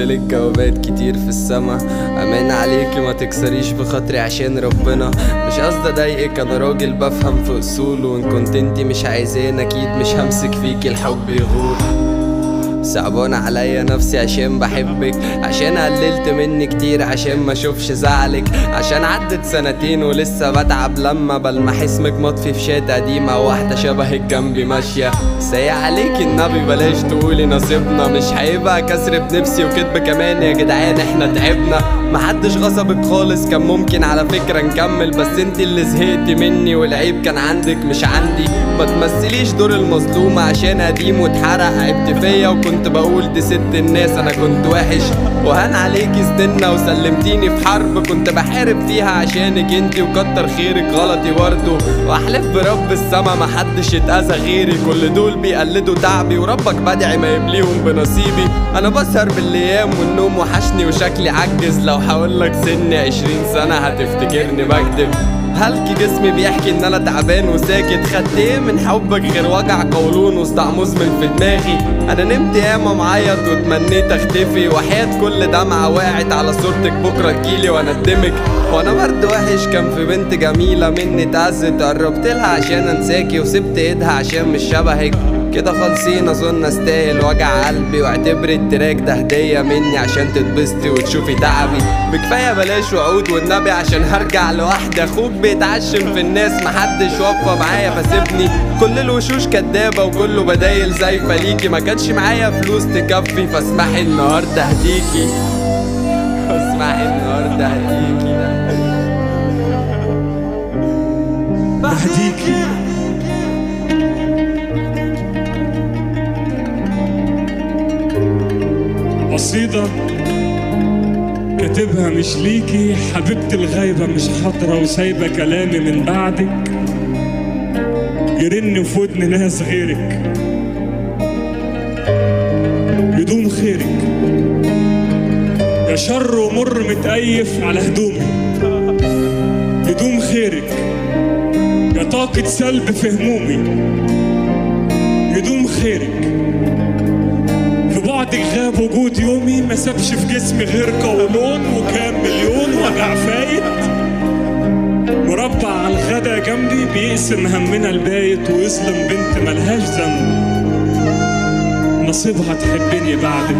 لك جوابات كتير في السما امان عليكي ما تكسريش بخاطري عشان ربنا مش قصدي اضايقك انا راجل بفهم في اصوله وان كنت انتي مش عايزين اكيد مش همسك فيكي الحب يغور صعبان عليا نفسي عشان بحبك عشان قللت مني كتير عشان ما اشوفش زعلك عشان عدت سنتين ولسه بتعب لما بلمح اسمك مطفي في شات قديمة واحدة شبهك جنبي ماشية سايق عليك النبي بلاش تقولي نصيبنا مش هيبقى كسر بنفسي وكدب كمان يا جدعان احنا تعبنا محدش غصبك خالص كان ممكن على فكرة نكمل بس انت اللي زهقتي مني والعيب كان عندك مش عندي ما تمثليش دور المظلومة عشان قديم واتحرق عبت فيا وكنت بقول دي ست الناس انا كنت وحش وهان عليكي سننا وسلمتيني في حرب كنت بحارب فيها عشانك انتي وكتر خيرك غلطي برضه واحلف برب السما محدش اتأذى غيري كل دول بيقلدوا تعبي وربك بدعي ما يبليهم بنصيبي انا بسهر بالايام والنوم وحشني وشكلي عجز لو هقولك سني عشرين سنة هتفتكرني بكدب هلكي جسمي بيحكي ان انا تعبان وساكت خدت ايه من حبك غير وجع قولون وصداع مزمن في دماغي انا نمت ياما معيط واتمنيت اختفي وحياة كل دمعة وقعت على صورتك بكرة تجيلي واندمك وانا برد وحش كان في بنت جميلة مني اتأذت قربت لها عشان انساكي وسبت ايدها عشان مش شبهك كده خالصين اظن استاهل وجع قلبي واعتبري التراك ده هدية مني عشان تتبسطي وتشوفي تعبي بكفاية بلاش وعود والنبي عشان هرجع لوحدي اخوك بيتعشم في الناس محدش وفى معايا فسيبني كل الوشوش كدابة وكله بدايل زايفة ليكي ما كانش معايا فلوس تكفي فاسمحي النهاردة اهديكي اسمحي النهاردة اهديكي بهديكي قصيدة كاتبها مش ليكي حبيبتي الغايبة مش حاضرة وسايبة كلامي من بعدك يرن في ودن ناس غيرك بدون خيرك يا شر ومر متأيف على هدومي بدون خيرك يا طاقة سلب في همومي بدون خيرك في بعدك غاب وجود يومي ما سابش في جسمي غير قولون وكام مليون وجع فايت مربع على الغدا جنبي بيقسم همنا البايت ويظلم بنت ملهاش ذنب نصيبها تحبني بعدك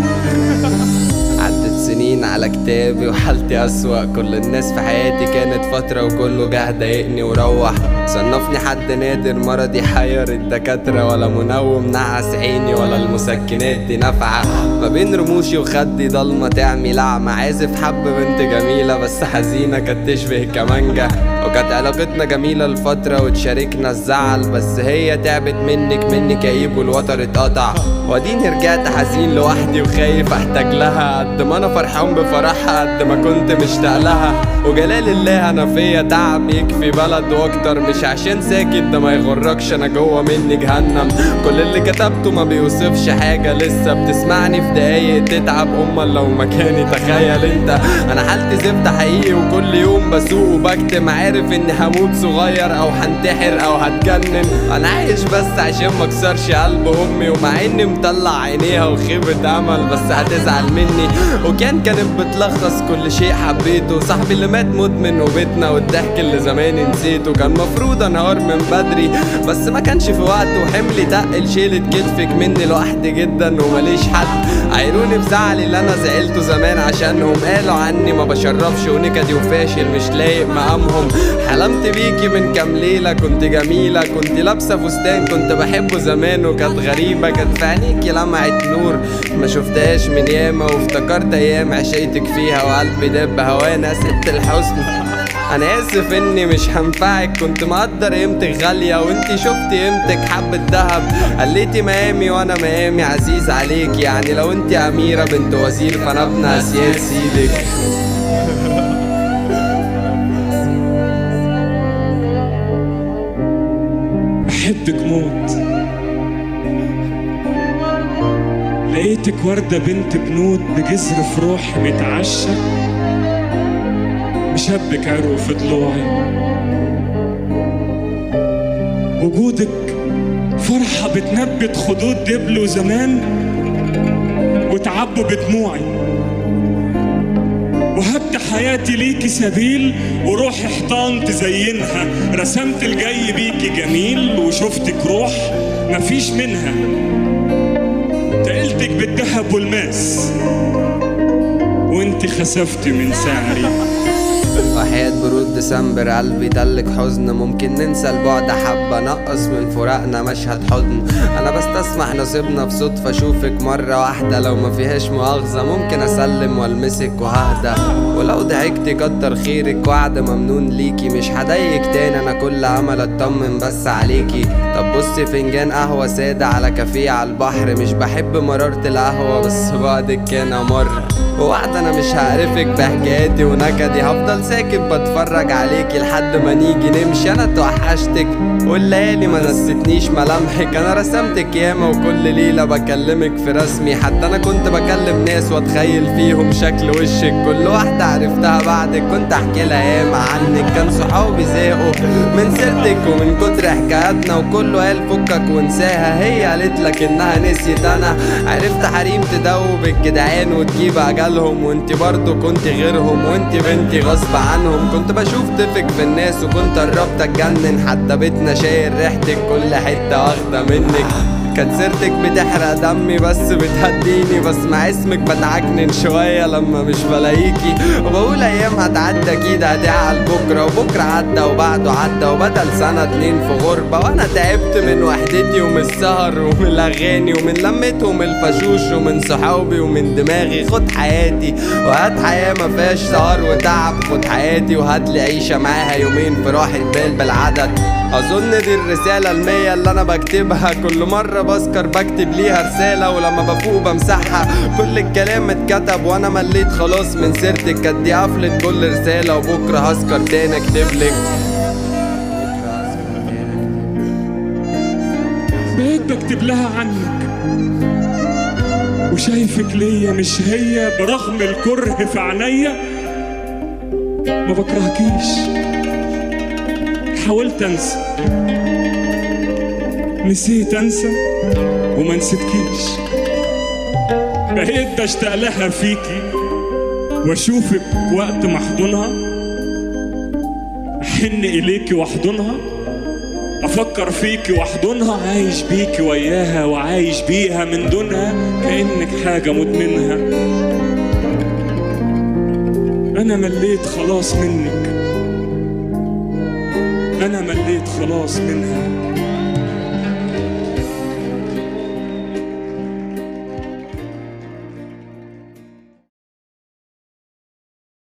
عدت سنين على كتابي وحالتي أسوأ كل الناس في حياتي كانت فترة وكله جه ضايقني وروح صنفني حد نادر مرضي حير الدكاترة ولا منوم نعس عيني ولا المسكنات دي نافعة ما بين رموشي وخدي ضلمة تعمي لعمة عازف حب بنت جميلة بس حزينة كانت تشبه كمانجا وكانت علاقتنا جميلة لفترة وتشاركنا الزعل بس هي تعبت منك مني كئيب والوتر اتقطع واديني رجعت حزين لوحدي وخايف احتاج لها قد ما انا فرحان بفرحها قد ما كنت مشتاق لها وجلال الله انا فيا تعب يكفي بلد واكتر مش عشان ساكت ده ما يغركش انا جوه مني جهنم كل اللي كتبته ما بيوصفش حاجة لسه بتسمعني في دقايق تتعب امال لو مكاني تخيل انت انا حالتي زفت حقيقي وكل يوم بسوق وبكتم عارف اني هموت صغير او هنتحر او هتجنن انا عايش بس عشان مكسرش قلب امي ومع اني مطلع عينيها وخيبة امل بس هتزعل مني وكان كانت بتلخص كل شيء حبيته صاحبي اللي مات مدمن وبيتنا والضحك اللي زمان نسيته كان مفروض انهار من بدري بس ما كانش في وقت وحملي تقل شيلة كتفك مني لوحدي جدا ومليش حد عيروني بزعلي اللي انا زعلته زمان عشانهم قالوا عني ما بشربش ونكدي وفاشل مش لايق مقامهم حلمت بيكي من كام ليلة كنت جميلة كنت لابسة فستان كنت بحبه زمان وكانت غريبة كانت في عينيكي لمعت نور ما شفتهاش من ياما وافتكرت ايام عشقتك فيها وقلبي دب هوانا ست الحزن انا اسف اني مش هنفعك كنت مقدر قيمتك غاليه وانتي شفتي قيمتك حبه دهب قليتي مقامي وانا مقامي عزيز عليك يعني لو انتي اميره بنت وزير فانا ابن اسياد سيدك بحبك موت لقيتك وردة بنت بنود بجذر في روحي متعشى مشبك عروق في ضلوعي وجودك فرحة بتنبت خدود دبل وزمان وتعبوا بدموعي وهبت حياتي ليكي سبيل وروحي حيطان تزينها رسمت الجاي بيكي جميل وشفتك روح مفيش منها تقلتك بالذهب والماس وانت خسفتي من سعري وحياة برود ديسمبر قلبي دلك حزن ممكن ننسى البعد حبة نقص من فراقنا مشهد حزن انا بستسمح نصيبنا في صدفة اشوفك مرة واحدة لو ما فيهاش مؤاخذة ممكن اسلم والمسك وههدى ولو ضحكتي كتر خيرك وعد ممنون ليكي مش هضايقك تاني انا كل امل اطمن بس عليكي طب بصي فنجان قهوة سادة على كافيه على البحر مش بحب مرارة القهوة بس بعدك كان مرة ووعد انا مش هعرفك بحكاياتي ونكدي هفضل ساكت بتفرج عليكي لحد ما نيجي نمشي انا توحشتك والليالي ما نستنيش ملامحك انا رسمتك ياما وكل ليلة بكلمك في رسمي حتى انا كنت بكلم ناس واتخيل فيهم شكل وشك كل واحدة عرفتها بعدك كنت احكي لها ياما عنك كان صحابي زهقوا من سيرتك ومن كتر حكاياتنا وكله قال فكك وانساها هي قالت لك انها نسيت انا عرفت حريم تدوب الجدعان وتجيب اجالهم وانت برضو كنت غيرهم وانت بنتي غصب عنهم كنت بشوف طفك في الناس وكنت قربت اتجنن حتى بيتنا شايل ريحتك كل حته واخده منك كانت سيرتك بتحرق دمي بس بتهديني بسمع اسمك بتعكنن شوية لما مش بلاقيكي وبقول ايام هتعدي اكيد هتعقل بكرة وبكرة عدى وبعده عدى وبدل سنة اتنين في غربة وانا تعبت من وحدتي ومن السهر ومن الاغاني ومن لمتهم الفشوش ومن صحابي ومن دماغي خد حياتي وهات حياة ما فيهاش سهر وتعب خد حياتي وهات لي عيشة معاها يومين في راحة بال بالعدد اظن دي الرسالة المية اللي انا بكتبها كل مرة بسكر بكتب ليها رسالة ولما بفوق بمسحها كل الكلام اتكتب وانا مليت خلاص من سيرتك كانت دي قفلة كل رسالة وبكرة هسكر تاني اكتبلك بقيت بكتب لها عنك وشايفك ليا مش هي برغم الكره في عينيا ما بكرهكيش حاولت انسى نسيت انسى وما نسيتكيش بقيت بشتاق لها فيكي واشوفك وقت ما احضنها احن اليكي واحضنها افكر فيكي واحضنها عايش بيكي وياها وعايش بيها من دونها كانك حاجه مدمنها انا مليت خلاص منك انا مليت خلاص منها